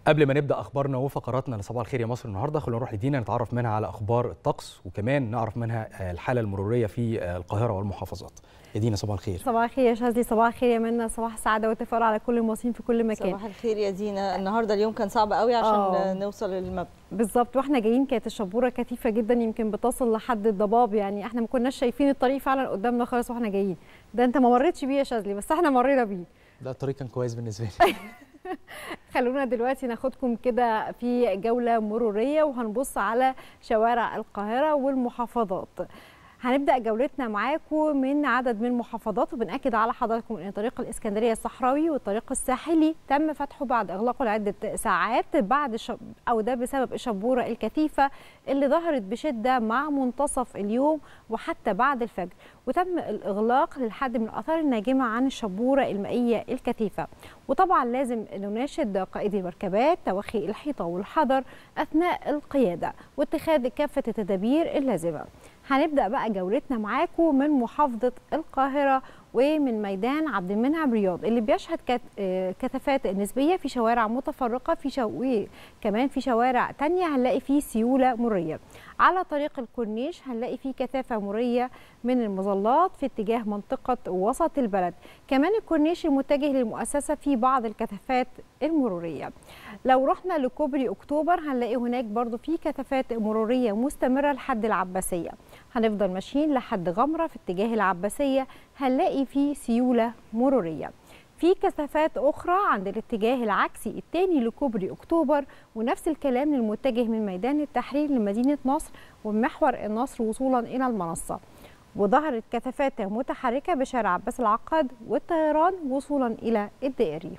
قبل ما نبدا اخبارنا وفقراتنا لصباح الخير يا مصر النهارده خلونا نروح لدينا نتعرف منها على اخبار الطقس وكمان نعرف منها الحاله المروريه في القاهره والمحافظات يا دينا صباح الخير صباح الخير يا شاذلي صباح الخير يا منى صباح السعاده والتفاؤل على كل المصريين في كل مكان صباح الخير يا دينا النهارده اليوم كان صعب قوي عشان أوه. نوصل للمبنى بالظبط واحنا جايين كانت الشبوره كثيفه جدا يمكن بتصل لحد الضباب يعني احنا ما كناش شايفين الطريق فعلا قدامنا خالص واحنا جايين ده انت ما مريتش بيه يا شاذلي بس احنا مرينا بيه ده الطريق كان كويس بالنسبه لي خلونا دلوقتي ناخدكم كده في جولة مرورية وهنبص على شوارع القاهرة والمحافظات هنبدا جولتنا معاكم من عدد من المحافظات وبناكد على حضراتكم ان طريق الاسكندريه الصحراوي والطريق الساحلي تم فتحه بعد اغلاقه لعده ساعات بعد شب او ده بسبب الشبوره الكثيفه اللي ظهرت بشده مع منتصف اليوم وحتى بعد الفجر وتم الاغلاق للحد من الاثار الناجمه عن الشبوره المائيه الكثيفه وطبعا لازم نناشد قائدي المركبات توخي الحيطه والحذر اثناء القياده واتخاذ كافه التدابير اللازمه هنبدا بقى جولتنا معاكم من محافظه القاهره ومن ميدان عبد المنعم رياض اللي بيشهد كثافات نسبيه في شوارع متفرقه في شو... كمان في شوارع تانية هنلاقي فيه سيوله مريه على طريق الكورنيش هنلاقي فيه كثافه مريه من المظلات في اتجاه منطقه وسط البلد كمان الكورنيش المتجه للمؤسسه في بعض الكثافات المروريه لو رحنا لكوبري اكتوبر هنلاقي هناك برضو في كثافات مروريه مستمره لحد العباسيه هنفضل ماشيين لحد غمره في اتجاه العباسيه هنلاقي في سيوله مروريه في كثافات اخرى عند الاتجاه العكسي الثاني لكوبري اكتوبر ونفس الكلام للمتجه من ميدان التحرير لمدينه نصر ومحور النصر وصولا الى المنصه وظهرت كثافات متحركه بشارع عباس العقاد والطيران وصولا الى الدائري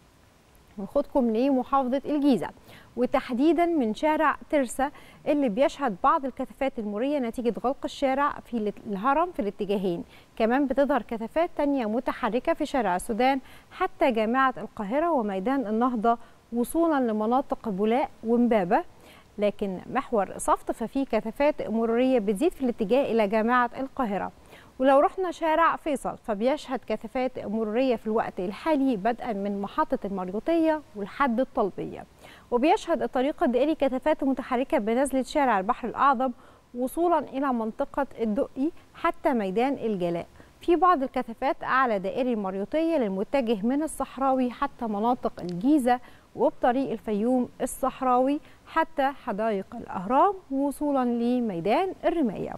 وناخدكم لمحافظه الجيزه وتحديدا من شارع ترسا اللي بيشهد بعض الكثافات المريه نتيجه غلق الشارع في الهرم في الاتجاهين كمان بتظهر كثافات تانية متحركه في شارع السودان حتى جامعه القاهره وميدان النهضه وصولا لمناطق بولاق ومبابه لكن محور صفت ففي كثافات مروريه بتزيد في الاتجاه الى جامعه القاهره ولو رحنا شارع فيصل فبيشهد كثافات مروريه في الوقت الحالي بدءا من محطه المريوطيه ولحد الطلبيه وبيشهد الطريق الدائري كثافات متحركه بنزله شارع البحر الاعظم وصولا الى منطقه الدقي حتى ميدان الجلاء في بعض الكثافات اعلى دائري المريوطيه للمتجه من الصحراوي حتى مناطق الجيزه وبطريق الفيوم الصحراوي حتى حدائق الاهرام وصولا لميدان الرمايه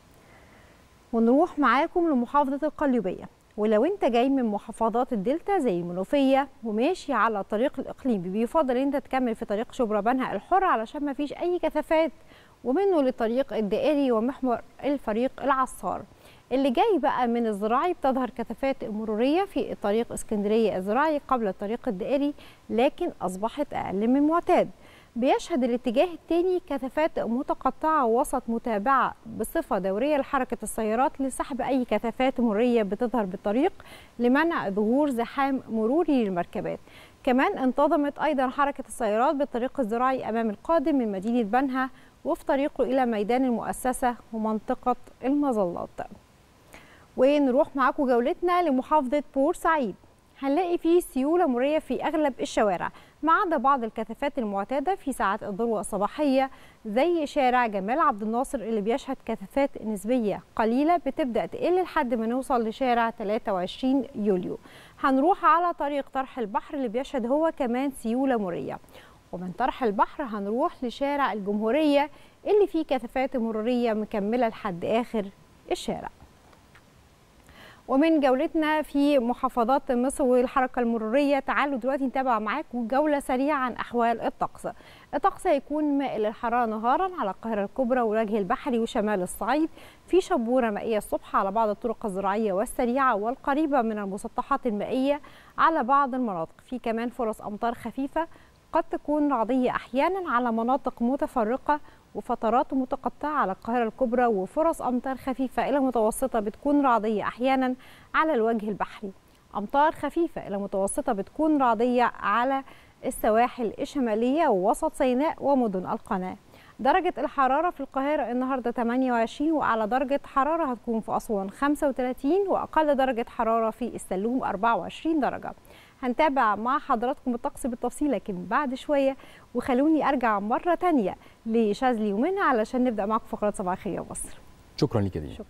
ونروح معاكم لمحافظة القليوبية ولو انت جاي من محافظات الدلتا زي المنوفية وماشي على طريق الإقليم بيفضل انت تكمل في طريق شبرا بنها الحر علشان ما فيش أي كثافات ومنه للطريق الدائري ومحور الفريق العصار اللي جاي بقى من الزراعي بتظهر كثافات مرورية في الطريق اسكندرية الزراعي قبل الطريق الدائري لكن أصبحت أقل من معتاد بيشهد الاتجاه الثاني كثافات متقطعة وسط متابعة بصفة دورية لحركة السيارات لسحب أي كثافات مرورية بتظهر بالطريق لمنع ظهور زحام مروري للمركبات كمان انتظمت أيضا حركة السيارات بالطريق الزراعي أمام القادم من مدينة بنها وفي طريقه إلى ميدان المؤسسة ومنطقة المظلات ونروح معاكم جولتنا لمحافظة بورسعيد هنلاقي فيه سيولة مرورية في أغلب الشوارع ما عدا بعض الكثافات المعتادة في ساعات الذروة الصباحية زي شارع جمال عبد الناصر اللي بيشهد كثافات نسبية قليلة بتبدأ تقل لحد ما نوصل لشارع 23 يوليو هنروح على طريق طرح البحر اللي بيشهد هو كمان سيولة مرورية ومن طرح البحر هنروح لشارع الجمهورية اللي فيه كثافات مرورية مكملة لحد آخر الشارع ومن جولتنا في محافظات مصر والحركة المرورية تعالوا دلوقتي نتابع معاكم جولة سريعة عن أحوال الطقس الطقس هيكون مائل الحرارة نهارا على القاهرة الكبرى والوجه البحري وشمال الصعيد في شبورة مائية الصبح على بعض الطرق الزراعية والسريعة والقريبة من المسطحات المائية على بعض المناطق في كمان فرص أمطار خفيفة قد تكون رعدية أحيانا على مناطق متفرقة وفترات متقطعة على القاهرة الكبرى وفرص أمطار خفيفة إلى متوسطة بتكون رعدية أحيانا على الوجه البحري أمطار خفيفة إلى متوسطة بتكون رعدية على السواحل الشمالية ووسط سيناء ومدن القناة درجة الحرارة في القاهرة النهاردة 28 وأعلى درجة حرارة هتكون في أسوان 35 وأقل درجة حرارة في السلوم 24 درجة هنتابع مع حضراتكم الطقس بالتفصيل لكن بعد شويه وخلوني ارجع مره تانية لشاذلي ومنى علشان نبدا معاكم فقرات صباح الخير يا مصر شكرا لك يا دينا